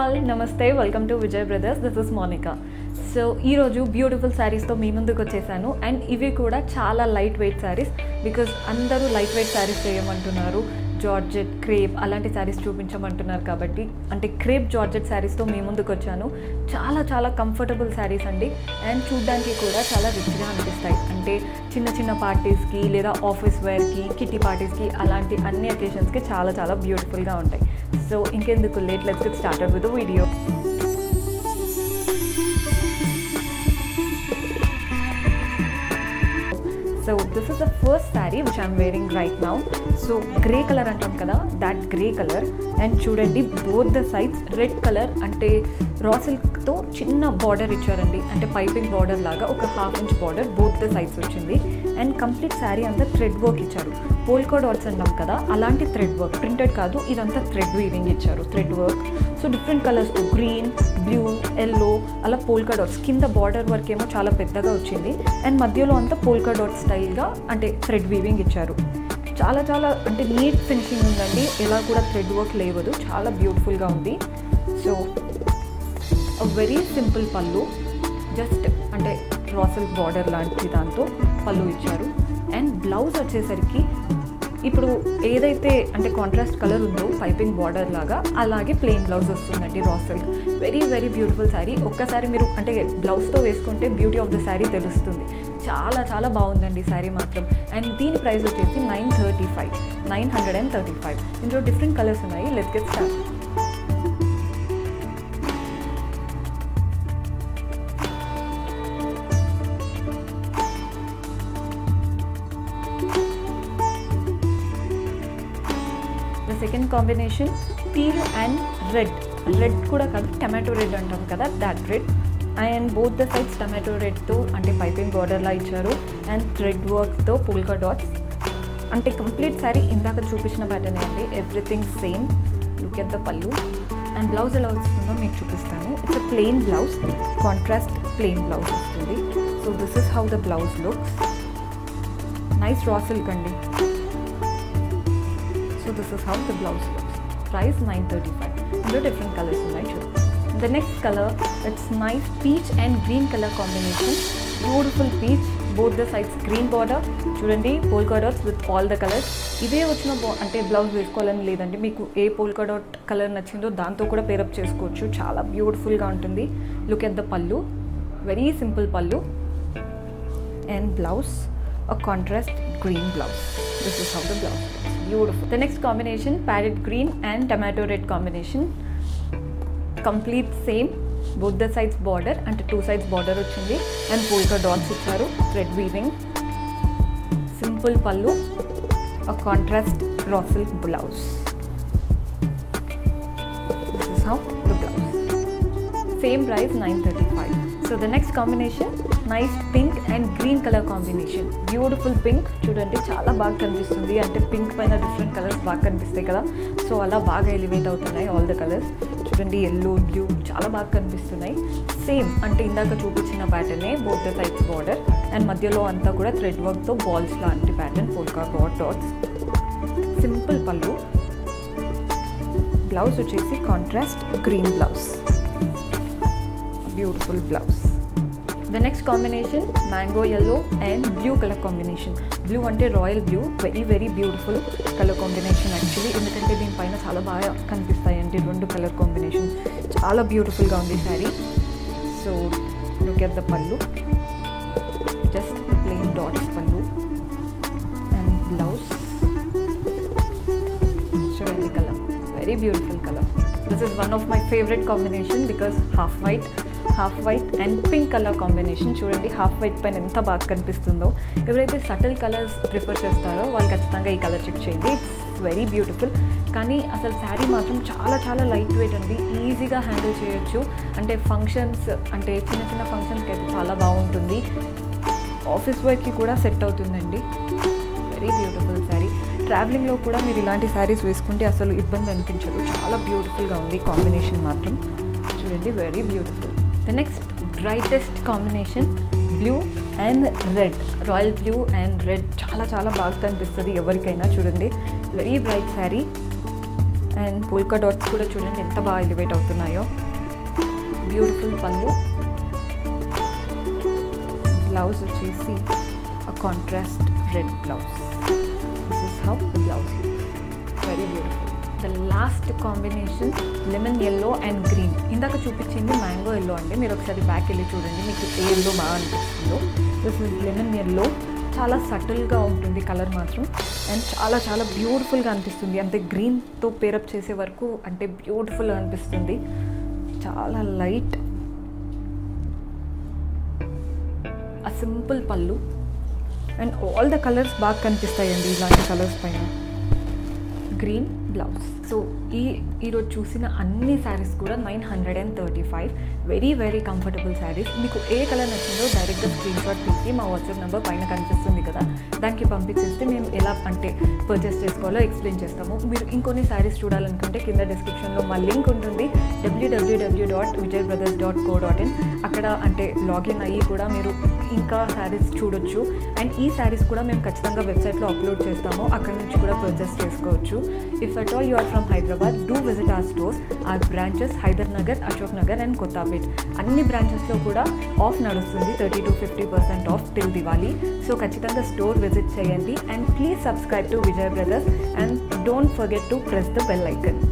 All నమస్తే welcome to Vijay brothers this is Monica so ఈరోజు beautiful శారీస్తో మీ ముందుకు వచ్చేసాను అండ్ ఇవి కూడా చాలా లైట్ వెయిట్ శారీస్ బికాజ్ అందరూ లైట్ వెయిట్ శారీస్ చేయమంటున్నారు జార్జెట్ క్రేప్ అలాంటి శారీస్ చూపించమంటున్నారు కాబట్టి అంటే క్రేప్ జార్జెట్ శారీస్తో మీ ముందుకు వచ్చాను చాలా చాలా కంఫర్టబుల్ శారీస్ అండి అండ్ చూడ్డానికి కూడా చాలా రిచ్గా అనిపిస్తాయి అంటే చిన్న చిన్న పార్టీస్కి లేదా ఆఫీస్ వేర్కి కిట్టి పార్టీస్కి అలాంటి అన్ని అకేషన్స్కి చాలా చాలా బ్యూటిఫుల్గా ఉంటాయి సో ఇంకెందుకు late let's get started with video so this is the first sari which I'm wearing right now so grey colour అంటాం కదా దాట్ గ్రే కలర్ అండ్ చూడండి both the sides red colour అంటే రా సిల్క్తో చిన్న బార్డర్ ఇచ్చారండి అంటే piping border లాగా ఒక half inch border both the sides వచ్చింది అండ్ కంప్లీట్ శారీ అంతా థ్రెడ్ వర్క్ ఇచ్చారు పోల్కో డాట్స్ అంటాం కదా అలాంటి థ్రెడ్ వర్క్ ప్రింటెడ్ కాదు ఇదంతా థ్రెడ్ వీవింగ్ ఇచ్చారు thread work so different colours green blue yellow అలా పోల్కా డాట్స్ కింద బార్డర్ వర్క్ ఏమో చాలా పెద్దగా వచ్చింది అండ్ మధ్యలో అంతా పోల్కా డాట్ స్టైల్గా అంటే థ్రెడ్ వీవింగ్ ఇచ్చారు చాలా చాలా అంటే నీట్ ఫినిషింగ్ ఉందండి ఎలా కూడా థ్రెడ్ వర్క్ లేవదు చాలా బ్యూటిఫుల్గా ఉంది so very simple pallu just అంటే రాసల్ బార్డర్ లాంటి దాంతో పళ్ళు ఇచ్చారు అండ్ బ్లౌజ్ వచ్చేసరికి ఇప్పుడు ఏదైతే అంటే కాంట్రాస్ట్ కలర్ ఉందో పైపింగ్ బార్డర్ లాగా అలాగే ప్లెయిన్ బ్లౌజ్ వస్తుందండి రాసల్ వెరీ వెరీ బ్యూటిఫుల్ శారీ ఒక్కసారి మీరు అంటే బ్లౌజ్తో వేసుకుంటే బ్యూటీ ఆఫ్ ద శారీ తెలుస్తుంది చాలా చాలా బాగుందండి శారీ మాత్రం అండ్ దీని ప్రైస్ వచ్చేసి nine thirty five nine hundred and thirty five ఇందులో డిఫరెంట్ కలర్స్ ఉన్నాయి let get start the second combination teal and red red కూడా కాదు టమాటో రెడ్ అంటాం కదా that red and both the sides tomato రెడ్తో అంటే పైపింగ్ బార్డర్లా ఇచ్చారు అండ్ థ్రెడ్ వర్క్తో పుల్కా డాట్స్ అంటే కంప్లీట్ శారీ ఇందాక చూపించిన ప్యాటర్న్ అండి everything same look at the pallu and blouse ఎలా వస్తుందో మీకు చూపిస్తాను it's a plain blouse contrast plain blouse వస్తుంది so this is how the blouse looks nice raw silk అండి so this is how the blouse looks price nine thirty five ఇందులో different colours ఉన్నాయి చూడు the next colour it's nice peach and green colour combination beautiful peach both the sides green border చూడండి polka dots with all the colours ఇదే వచ్చిన బా అంటే blouse వేసుకోవాలని లేదండి మీకు ఏ పోల్కా డాట్ కలర్ నచ్చిందో దాంతో కూడా పేరప్ చేసుకోవచ్చు చాలా బ్యూటిఫుల్గా ఉంటుంది look at the pallu very simple pallu and blouse a contrast green blouse. This is how the blouse looks. Beautiful. The next combination, parrot green and tomato red combination. Complete same. Both the sides border and two sides border వచ్చింది and polka dots ఇచ్చారు thread weaving. Simple pallu. A contrast raw silk blouse. This is how the blouse. Same price 935. So the next combination nice pink and green colour combination beautiful pink చూడండి చాలా బాగా కనిపిస్తుంది అంటే pink పైన different colours బాగా కనిపిస్తాయి కదా so అలా బాగా ఎలివేట్ అవుతున్నాయి ఆల్ ద కలర్స్ చూడండి ఎల్లో బ్లూ చాలా బాగా కనిపిస్తున్నాయి సేమ్ అంటే ఇందాక చూపించిన ప్యాటర్నే both the sides border and మధ్యలో అంతా కూడా థ్రెడ్ వర్క్తో బాల్స్ లాంటి pattern polka dot dots simple pallu blouse వచ్చేసి contrast green blouse beautiful blouse the next combination mango yellow and blue colour combination blue అంటే royal blue very very beautiful colour combination actually ఎందుకంటే దీనిపైన చాలా బాగా కనిపిస్తాయండి రెండు colour combination చాలా బ్యూటిఫుల్గా ఉంది sari so look at the pallu just plain dots pallu and blouse చూడండి colour very beautiful colour this is one of my favourite combination because half white half white and pink colour combination చూడండి half white పైన ఎంత బాగా కనిపిస్తుందో ఎవరైతే subtle colours prefer చేస్తారో వాళ్ళు ఖచ్చితంగా ఈ కలర్ చెక్ చేయండి ఇట్స్ వెరీ బ్యూటిఫుల్ కానీ అసలు శారీ మాత్రం చాలా చాలా లైట్ వెయిట్ అండి ఈజీగా హ్యాండిల్ చేయొచ్చు అంటే ఫంక్షన్స్ అంటే చిన్న చిన్న ఫంక్షన్స్కి అయితే చాలా బాగుంటుంది ఆఫీస్ వర్క్కి కూడా సెట్ అవుతుందండి వెరీ బ్యూటిఫుల్ శారీ ట్రావెలింగ్లో కూడా మీరు ఇలాంటి శారీస్ వేసుకుంటే అసలు ఇబ్బంది అనిపించదు చాలా బ్యూటిఫుల్గా ఉంది కాంబినేషన్ మాత్రం చూడండి very beautiful the next brightest combination blue and red royal blue and red చాలా చాలా బాగా కనిపిస్తుంది ఎవరికైనా చూడండి very bright sari and polka dots కూడా చూడండి ఎంత బాగా ఎలివేట్ అవుతున్నాయో బ్యూటిఫుల్ పళ్ళు బ్లౌజ్ వచ్చేసి contrast red blouse this is how blouse very beautiful the last combination lemon yellow and green ఇందాక చూపించింది మ్యాంగో ఎల్లో అండి మీరు ఒకసారి బ్యాక్ వెళ్ళి చూడండి మీకు ఏ ఎల్లో బాగా అనిపిస్తుందో దిస్ ఇస్ లెమన్ ఎల్లో చాలా సటిల్గా ఉంటుంది కలర్ మాత్రం అండ్ చాలా చాలా బ్యూటిఫుల్గా అనిపిస్తుంది అంటే గ్రీన్తో పేరప్ చేసే వరకు అంటే బ్యూటిఫుల్గా అనిపిస్తుంది చాలా లైట్ ఆ simple pallu and all the colours బాగా కనిపిస్తాయండి ఇలాంటి కలర్స్ పైన గ్రీన్ బ్లౌజ్ సో ఈ ఈరోజు చూసిన అన్ని శారీస్ కూడా nine hundred and thirty five very very comfortable saris మీకు ఏ కలర్ నచ్చిందో డైరెక్ట్గా స్క్రీన్ షాట్ తీసి మా వాట్సాప్ నెంబర్ పైన కనిపిస్తుంది కదా దానికి పంపించేస్తే మేము ఎలా అంటే పర్చేస్ చేసుకోవాలో ఎక్స్ప్లెయిన్ చేస్తాము మీరు ఇంకొన్ని శారీస్ చూడాలనుకుంటే కింద డిస్క్రిప్షన్లో మా లింక్ ఉంటుంది W W W dot Vijay brothers dot co dot in అక్కడ అంటే లాగిన్ అయ్యి కూడా మీరు ఇంకా శారీస్ చూడొచ్చు అండ్ ఈ శారీస్ కూడా మేము ఖచ్చితంగా వెబ్సైట్లో అప్లోడ్ చేస్తాము అక్కడ నుంచి కూడా పర్చేస్ చేసుకోవచ్చు if at all you are from Hyderabad do visit our stores or branches Hyder Nagar Ashok Nagar and Kothapet అన్ని బ్రాంచెస్లో కూడా ఆఫ్ నడుస్తుంది thirty to fifty percent off till Diwali so ఖచ్చితంగా స్టోర్ విజిట్ చేయండి and please subscribe to Vijay brothers and don't forget to press the bell icon